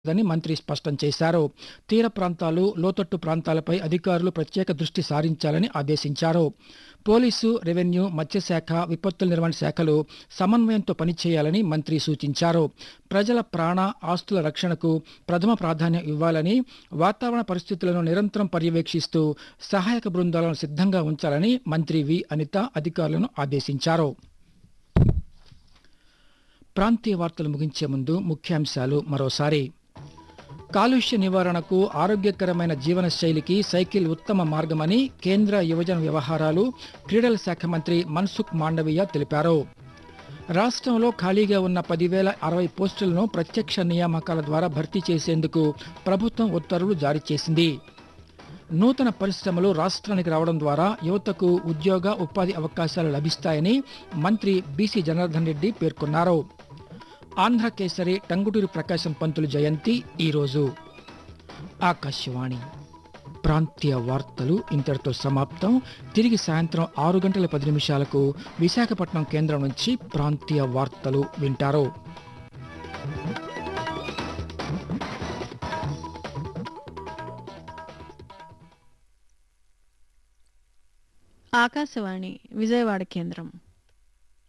దని మంత్రి స్పష్టం చేశారు తీర ప్రాంతాలు లోతట్టు ప్రాంతాలపై అధికారులు ప్రత్యేక దృష్టి సారించాలని ఆదేశించారు పోలీసు రెవెన్యూ మత్స్యశాఖ విపత్తుల నిర్వహణ శాఖలు సమన్వయంతో పనిచేయాలని మంత్రి సూచించారు ప్రజల ప్రాణ ఆస్తుల రక్షణకు ప్రథమ ప్రాధాన్యం ఇవ్వాలని వాతావరణ పరిస్థితులను నిరంతరం పర్యవేక్షిస్తూ సహాయక బృందాలను సిద్ధంగా ఉంచాలని మంత్రి వి అనిత అధికారులను ఆదేశించారు ప్రాంతీయ వార్తలు ముగించే ముందు ముఖ్యాంశాలు మరోసారి కాలుష్య నివారణకు ఆరోగ్యకరమైన జీవన శైలికి సైకిల్ ఉత్తమ మార్గమని కేంద్ర యువజన వ్యవహారాలు క్రీడల శాఖ మంత్రి మన్సుఖ్ మాండవీయ తెలిపారు రాష్ట్రంలో ఖాళీగా ఉన్న పదివేల అరవై పోస్టులను ప్రత్యక్ష నియామకాల ద్వారా భర్తీ చేసేందుకు ప్రభుత్వం ఉత్తర్వులు జారీ చేసింది నూతన పరిశ్రమలు రాష్ట్రానికి రావడం ద్వారా యువతకు ఉద్యోగ ఉపాధి అవకాశాలు లభిస్తాయని మంత్రి బీసీ జనార్దన్ రెడ్డి పేర్కొన్నారు ఆంధ్ర కేసరి టంగుటూరి ప్రకాశం పంతులు జయంతి ఈరోజు ఆకాశవాణి ప్రాంతీయ వార్తలు ఇంతటితో సమాప్తం తిరిగి సాయంత్రం ఆరు గంటల పది నిమిషాలకు విశాఖపట్నం కేంద్రం నుంచి ప్రాంతీయ వార్తలు వింటారు ఆకాశవాణి విజయవాడ కేంద్రం